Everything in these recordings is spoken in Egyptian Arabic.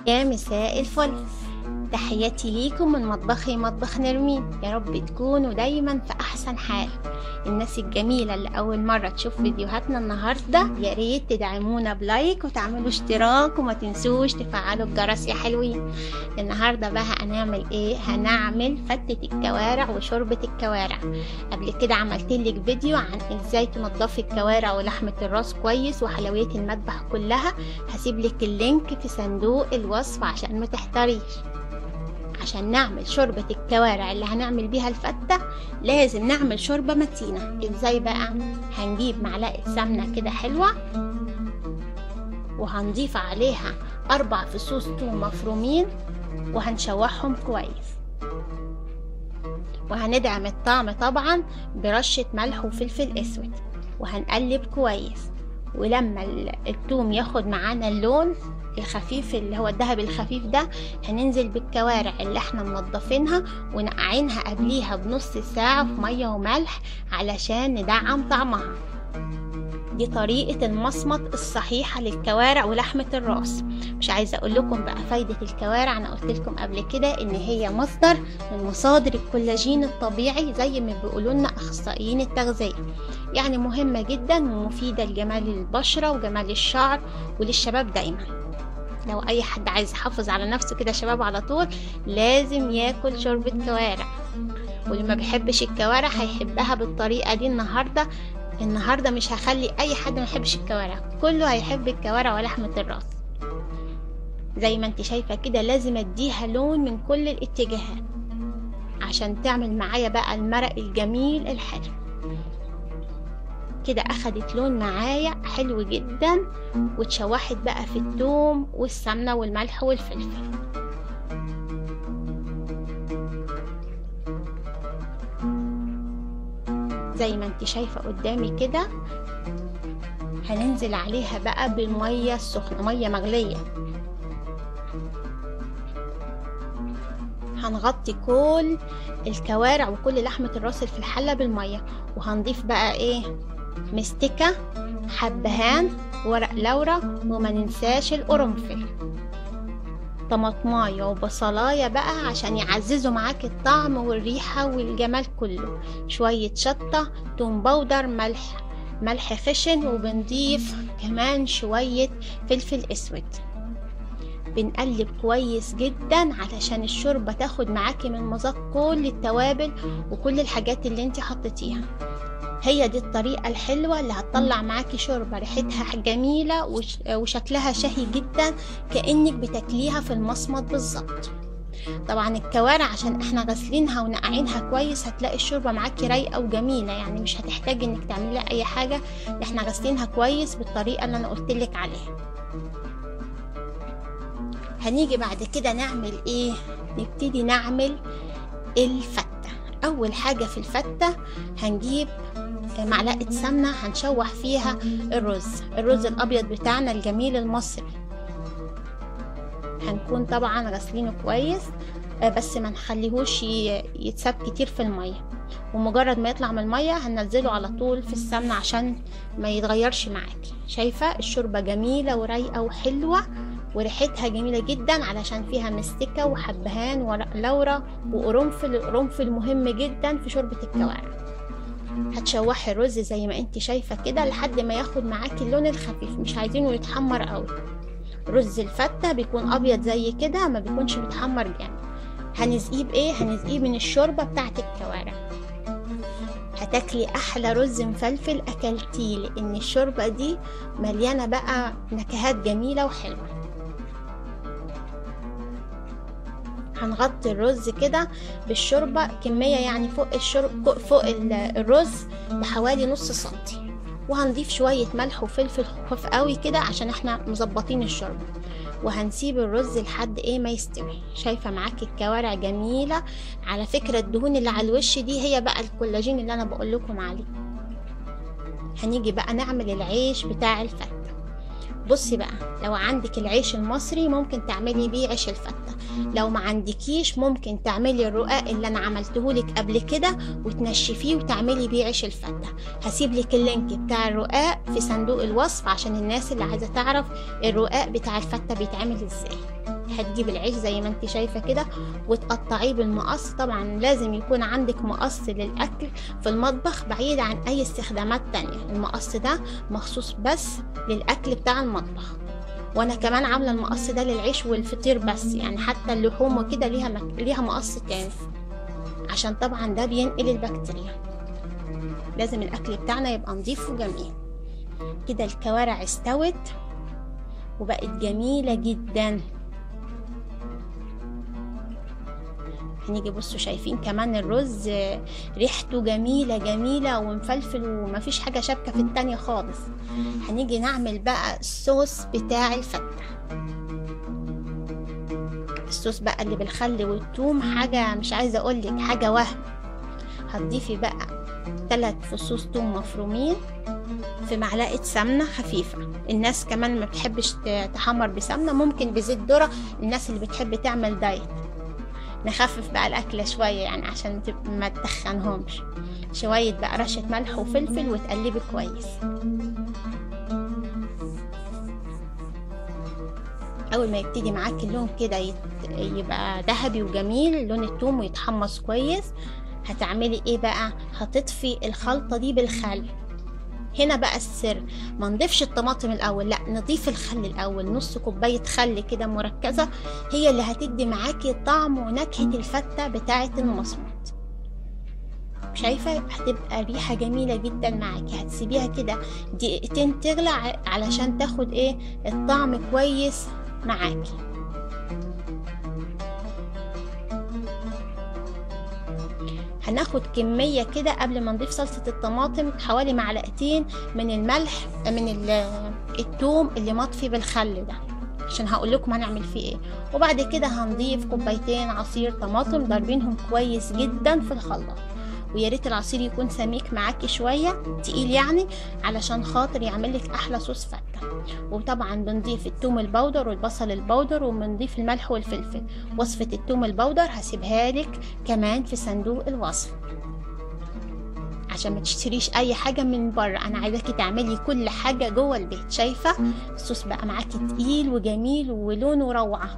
يا مساء الفل تحياتي ليكم من مطبخي مطبخ نرمين يا رب تكونوا دايما في احسن حال الناس الجميلة اللي أول مرة تشوف فيديوهاتنا النهاردة يا ريت تدعمونا بلايك وتعملوا اشتراك وما تنسوش تفعلوا الجرس يا حلوين النهاردة بقى هنعمل ايه هنعمل فتة الكوارع وشوربة الكوارع قبل كده عملت لك فيديو عن ازاي تنضفي الكوارع ولحمة الراس كويس وحلويات المذبح كلها هسيب لك اللينك في صندوق الوصف عشان ما تحتاريش عشان نعمل شوربة الكوارع اللي هنعمل بيها الفتة لازم نعمل شوربة متينة ازاي بقى هنجيب معلقة سمنة كده حلوة وهنضيف عليها أربع فصوص توم مفرومين وهنشوحهم كويس وهندعم الطعم طبعا برشة ملح وفلفل اسود وهنقلب كويس ولما التوم ياخد معانا اللون الخفيف اللي هو الذهب الخفيف ده هننزل بالكوارع اللي احنا منضفينها ونقعينها قبليها بنص ساعة في مية وملح علشان ندعم طعمها دي طريقة المصمت الصحيحة للكوارع ولحمة الراس مش عايزة اقول لكم بقى فايدة الكوارع انا قلت لكم قبل كده ان هي مصدر من مصادر الكولاجين الطبيعي زي ما بيقولوا لنا اخصائيين التغذية يعني مهمة جدا ومفيدة لجمال البشرة وجمال الشعر وللشباب دايما لو اي حد عايز يحافظ على نفسه كده شباب على طول لازم ياكل شوربة كوارع واللي ما بيحبش الكوارع هيحبها بالطريقة دي النهاردة النهاردة مش هخلي اي حد ما يحبش الكوارع كله هيحب الكوارع ولحمة الراس زي ما انت شايفة كده لازم اديها لون من كل الاتجاهات عشان تعمل معايا بقى المرق الجميل الحلو كده اخدت لون معايا حلو جدا واتشوحت بقى في الثوم والسمنة والملح والفلفل زي ما انت شايفة قدامي كده هننزل عليها بقى بالمية السخنة مية مغلية هنغطي كل الكوارع وكل لحمة الراس اللي في الحلة بالمية وهنضيف بقى ايه مستكة حبهان ورق لورا وما ننساش القرنفل طماطماية وبصلاية بقى عشان يعززوا معاك الطعم والريحة والجمال كله شوية شطة توم بودر ملح ملح خشن وبنضيف كمان شوية فلفل اسود بنقلب كويس جدا علشان الشوربة تاخد معاكي من مذاق كل التوابل وكل الحاجات اللي انت حطيتيها هي دي الطريقة الحلوة اللي هتطلع معاكي شوربة ريحتها جميلة وشكلها شهي جدا كأنك بتاكليها في المصمت بالظبط طبعا الكوارع عشان احنا غسلينها ونقعينها كويس هتلاقي الشوربة معاكي رايقة وجميلة يعني مش هتحتاجي انك تعملي اي حاجة احنا غسلينها كويس بالطريقة اللي انا قلتلك عليها هنيجي بعد كده نعمل ايه نبتدي نعمل الفتة اول حاجة في الفتة هنجيب معلقة سمنة هنشوح فيها الرز الرز الأبيض بتاعنا الجميل المصري هنكون طبعا غسلينه كويس بس ما نخليهوش يتساب كتير في المية ومجرد ما يطلع من المية هننزله على طول في السمنة عشان ما يتغيرش معاكي شايفة الشوربة جميلة ورايقة وحلوة وريحتها جميلة جدا علشان فيها مستكة وحبهان ورق لورا وقرنفل القرنفل مهم جدا في شوربة الكوارع هتشوحي الرز زي ما انت شايفة كده لحد ما ياخد معاكي اللون الخفيف مش عايزينه يتحمر قوي رز الفتة بيكون ابيض زي كده ما بيكونش متحمر جامد هنسقيه بايه هنسقيه من الشوربة بتاعت الكوارع هتاكلي احلى رز مفلفل اكلتيه لان الشوربة دي مليانة بقى نكهات جميلة وحلوة هنغطي الرز كده بالشوربة كمية يعني فوق الشرب فوق الرز بحوالي نص سنتي وهنضيف شوية ملح وفلفل خفاف قوي كده عشان احنا مظبطين الشوربة وهنسيب الرز لحد ايه ما يستوي شايفة معاكي الكوارع جميلة على فكرة الدهون اللي على الوش دي هي بقى الكولاجين اللي انا بقول لكم عليه هنيجي بقى نعمل العيش بتاع الفتة بصي بقى لو عندك العيش المصري ممكن تعملي بيه عيش الفتة لو ما عندكيش ممكن تعملي الرقاق اللي انا عملتهولك قبل كده وتنشفيه وتعملي بيه عيش الفتة هسيب لك اللينك بتاع الرقاق في صندوق الوصف عشان الناس اللي عايزة تعرف الرقاق بتاع الفتة بيتعمل ازاي هتجيب العيش زي ما انت شايفة كده وتقطعيه بالمقص طبعا لازم يكون عندك مقص للأكل في المطبخ بعيد عن أي استخدامات تانية المقص ده مخصوص بس للأكل بتاع المطبخ وانا كمان عامله المقص ده للعيش والفطير بس يعني حتى اللحوم وكده ليها مك... ليها مقص تاني عشان طبعا ده بينقل البكتيريا لازم الاكل بتاعنا يبقى نظيف وجميل كده الكوارع استوت وبقت جميلة جدا هنيجي بصوا شايفين كمان الرز ريحته جميلة جميلة ومفلفل ومفيش حاجة شابكة في التانية خالص هنيجي نعمل بقى الصوص بتاع الفتة الصوص بقى اللي بالخل والثوم حاجة مش عايزة اقولك حاجة وهم هتضيفي بقى ثلاث فصوص ثوم مفرومين في معلقة سمنة خفيفة الناس كمان ما بتحبش تحمر بسمنة ممكن بزيت ذرة الناس اللي بتحب تعمل دايت نخفف بقى الأكلة شوية يعني عشان ما تخنهمش شوية بقى رشة ملح وفلفل وتقلبي كويس أول ما يبتدي معاك اللون كده يبقى ذهبي وجميل لون الثوم ويتحمص كويس هتعملي ايه بقى هتطفي الخلطة دي بالخل هنا بقى السر ما نضيفش الطماطم الاول لا نضيف الخل الاول نص كوبايه خل كده مركزه هي اللي هتدي معاكي طعم ونكهه الفته بتاعه المصمت شايفه هتبقى ريحه جميله جدا معاكي هتسيبيها كده دقيقتين تغلى علشان تاخد ايه الطعم كويس معاكي هناخد كمية كده قبل ما نضيف صلصة الطماطم حوالي معلقتين من الملح من التوم اللي مطفي بالخل ده عشان هقول لكم هنعمل فيه ايه وبعد كده هنضيف كوبايتين عصير طماطم ضاربينهم كويس جدا في الخلاط ويا ريت العصير يكون سميك معاكي شويه تقيل يعني علشان خاطر يعمل لك احلى صوص فته وطبعا بنضيف التوم البودر والبصل البودر وبنضيف الملح والفلفل وصفه التوم البودر هسيبها لك كمان في صندوق الوصف عشان ما تشتريش اي حاجه من بره انا عايزاكي تعملي كل حاجه جوه البيت شايفه الصوص بقى معاكي تقيل وجميل ولونه روعه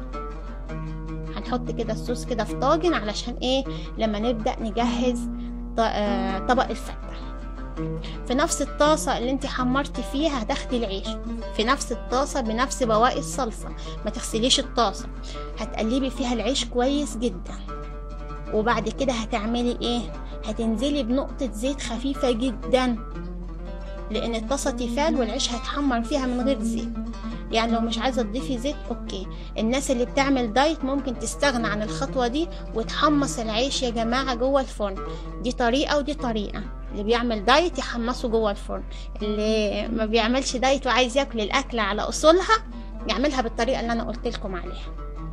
هنحط كده الصوص كده في طاجن علشان ايه لما نبدا نجهز طبق الفته في نفس الطاسة اللي انت حمرتي فيها هتاخدي العيش في نفس الطاسة بنفس بواقي الصلصة ما تغسليش الطاسة هتقلبي فيها العيش كويس جدا وبعد كده هتعملي ايه هتنزلي بنقطة زيت خفيفة جدا لان الطاسة تيفال والعيش هيتحمر فيها من غير زيت يعني لو مش عايزه تضيفي زيت اوكي الناس اللي بتعمل دايت ممكن تستغنى عن الخطوه دي وتحمص العيش يا جماعه جوه الفرن دي طريقه ودي طريقه اللي بيعمل دايت يحمصه جوه الفرن اللي ما بيعملش دايت وعايز ياكل الاكل على اصولها يعملها بالطريقه اللي انا قلت لكم عليها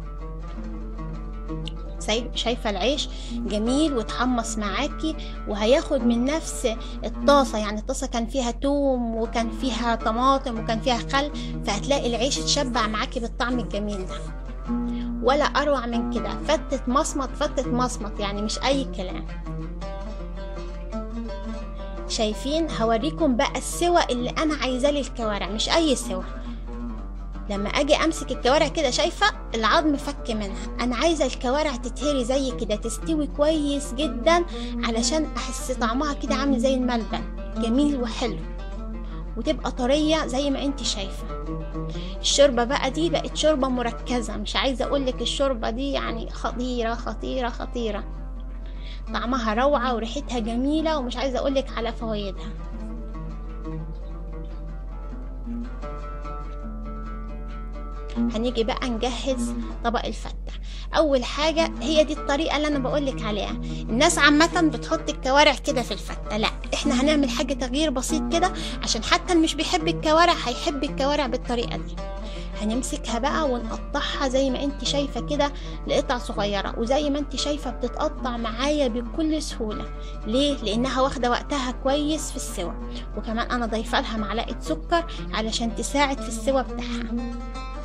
شايفه العيش جميل وتحمص معاكي وهياخد من نفس الطاسه يعني الطاسه كان فيها توم وكان فيها طماطم وكان فيها خل فهتلاقي العيش اتشبع معاكي بالطعم الجميل ده ولا اروع من كده فتة مصمت فتة مصمت يعني مش اي كلام شايفين هوريكم بقى السوى اللي انا عايزاه للكوارع مش اي سوى لما اجي امسك الكوارع كده شايفه العظم فك منها انا عايزه الكوارع تتهري زي كده تستوي كويس جدا علشان احس طعمها كده عامل زي الملبن جميل وحلو وتبقى طرية زي ما انت شايفة الشوربة بقى دي بقت شوربة مركزة مش عايزة اقولك الشوربة دي يعني خطيرة خطيرة خطيرة طعمها روعة وريحتها جميلة ومش عايزة اقولك على فوائدها هنيجي بقى نجهز طبق الفتة اول حاجة هي دي الطريقة اللي انا بقولك عليها الناس عامة بتحط الكوارع كده في الفتة لا احنا هنعمل حاجة تغيير بسيط كده عشان حتى اللي مش بيحب الكوارع هيحب الكوارع بالطريقة دي هنمسكها بقى ونقطعها زي ما انت شايفة كده لقطع صغيرة وزي ما انت شايفة بتتقطع معايا بكل سهولة ليه؟ لانها واخدة وقتها كويس في السوى وكمان انا ضايفة لها معلقة سكر علشان تساعد في السوى بتاعها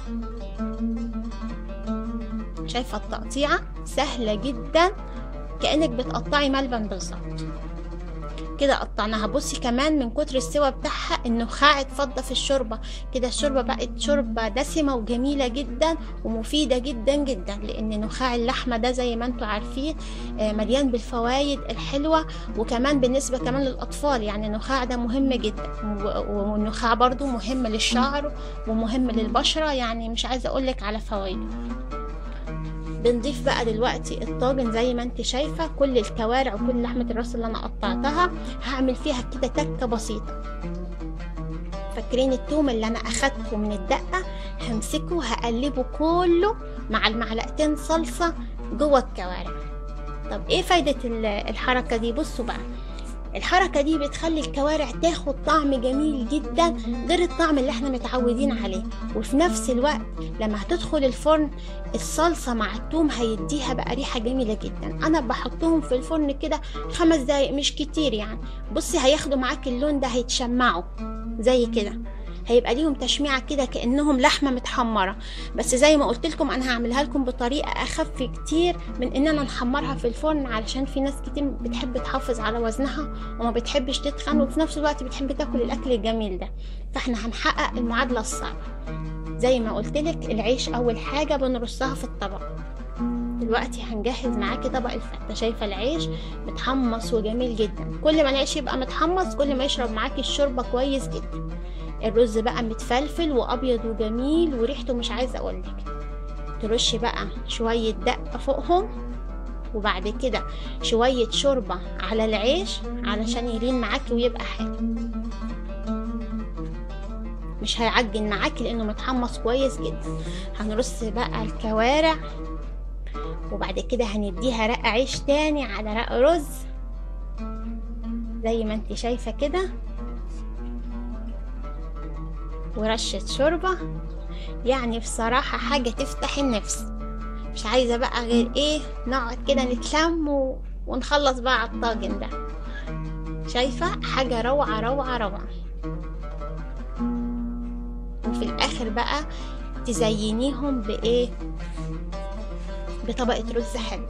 شايفة التقطيعة سهلة جدا كأنك بتقطعي ملبن بالظبط كده قطعناها بصي كمان من كتر السوا بتاعها النخاع اتفضى في الشوربه كده الشوربه بقت شوربه دسمه وجميله جدا ومفيده جدا جدا لان نخاع اللحمه ده زي ما انتم عارفين آه، مليان بالفوائد الحلوه وكمان بالنسبه كمان للاطفال يعني النخاع ده مهم جدا و- والنخاع برضو مهم للشعر ومهم للبشره يعني مش عايزه اقولك على فوائده بنضيف بقى دلوقتي الطاجن زي ما انت شايفه كل الكوارع وكل لحمه الراس اللي انا قطعتها هعمل فيها كده تكه بسيطه فاكرين التوم اللي انا اخدته من الدقه همسكه هقلبه كله مع المعلقتين صلصه جوه الكوارع طب ايه فايده ال- الحركه دي بصوا بقى الحركة دي بتخلي الكوارع تاخد طعم جميل جدا غير الطعم اللي احنا متعودين عليه وفي نفس الوقت لما هتدخل الفرن الصلصة مع التوم هيديها بقى ريحة جميلة جدا انا بحطهم في الفرن كده خمس دقايق مش كتير يعني بصي هياخدوا معاك اللون ده هيتشمعوا زي كده هيبقى ليهم تشميعة كده كأنهم لحمة متحمرة بس زي ما قلت لكم انا هعملها لكم بطريقة اخف كتير من اننا نحمرها في الفرن علشان في ناس كتير بتحب تحافظ على وزنها وما بتحبش تتخن وفي نفس الوقت بتحب تاكل الاكل الجميل ده فاحنا هنحقق المعادلة الصعبة زي ما قلت لك العيش اول حاجة بنرصها في الطبق دلوقتي هنجهز معاكي طبق الفتة شايفة العيش متحمص وجميل جدا كل ما العيش يبقى متحمص كل ما يشرب معاكي الشوربة كويس جدا الرز بقى متفلفل وابيض وجميل وريحته مش عايزه اقولك ترشي بقى شويه دقه فوقهم وبعد كده شويه شوربه على العيش علشان يلين معاكي ويبقى حلو مش هيعجن معاكي لانه متحمص كويس جدا هنرص بقى الكوارع وبعد كده هنديها رق عيش تاني على رق رز زي ما انت شايفه كده ورشة شوربة يعني بصراحة حاجة تفتح النفس مش عايزة بقى غير ايه نقعد كده نتلم و... ونخلص بقى على الطاجن ده شايفة حاجة روعة روعة روعة وفي الآخر بقى تزينيهم بإيه بطبقة رز حلو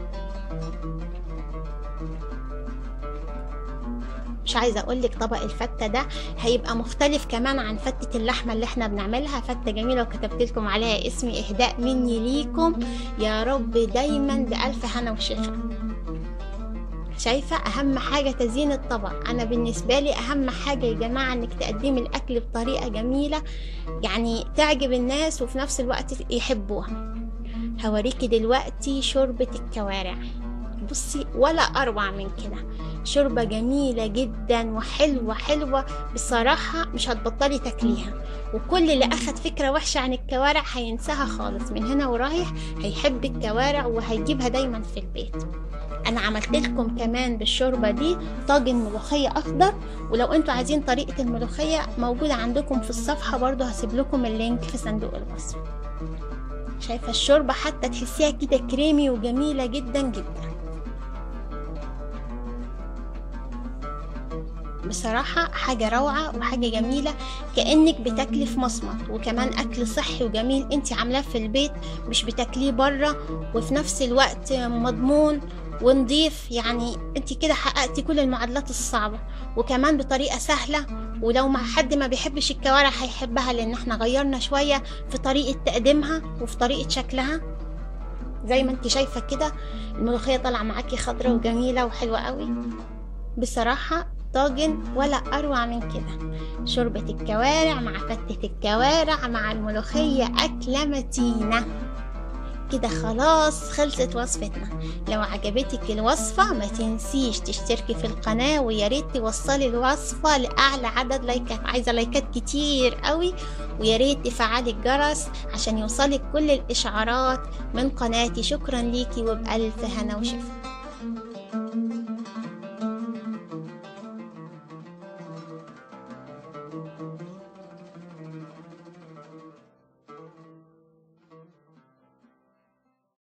مش عايزه اقول لك طبق الفته ده هيبقى مختلف كمان عن فته اللحمه اللي احنا بنعملها فته جميله وكتبت لكم عليها اسمي اهداء مني ليكم يا رب دايما بالف هنا وشفا شايفة أهم حاجة تزيين الطبق أنا بالنسبة لي أهم حاجة يا جماعة إنك تقدمي الأكل بطريقة جميلة يعني تعجب الناس وفي نفس الوقت يحبوها هوريكي دلوقتي شوربة الكوارع بصي ولا أروع من كده شوربة جميلة جدا وحلوة حلوة بصراحة مش هتبطلي تاكليها وكل اللي أخد فكرة وحشة عن الكوارع هينساها خالص من هنا ورايح هيحب الكوارع وهيجيبها دايما في البيت انا عملت لكم كمان بالشوربه دي طاجن ملوخيه اخضر ولو انتوا عايزين طريقه الملوخيه موجوده عندكم في الصفحه برضو هسيب لكم اللينك في صندوق الوصف شايفه الشوربه حتى تحسيها كده كريمي وجميله جدا جدا بصراحة حاجة روعة وحاجة جميلة كأنك بتاكلي في مصمت وكمان أكل صحي وجميل انت عاملاه في البيت مش بتاكليه بره وفي نفس الوقت مضمون ونضيف يعني انت كده حققتي كل المعادلات الصعبة وكمان بطريقة سهلة ولو ما حد ما بيحبش الكوارع هيحبها لان احنا غيرنا شوية في طريقة تقديمها وفي طريقة شكلها زي ما انت شايفة كده الملوخية طالعة معاكي خضرة وجميلة وحلوة قوي بصراحة طاجن ولا أروع من كده شوربة الكوارع مع فتة الكوارع مع الملوخية أكلة متينة كده خلاص خلصت وصفتنا لو عجبتك الوصفة ما تنسيش تشتركي في القناة ويا ريت توصلي الوصفة لأعلى عدد لايكات عايزة لايكات كتير قوي ويا ريت تفعلي الجرس عشان يوصلك كل الإشعارات من قناتي شكرا ليكي وبألف هنا وشفا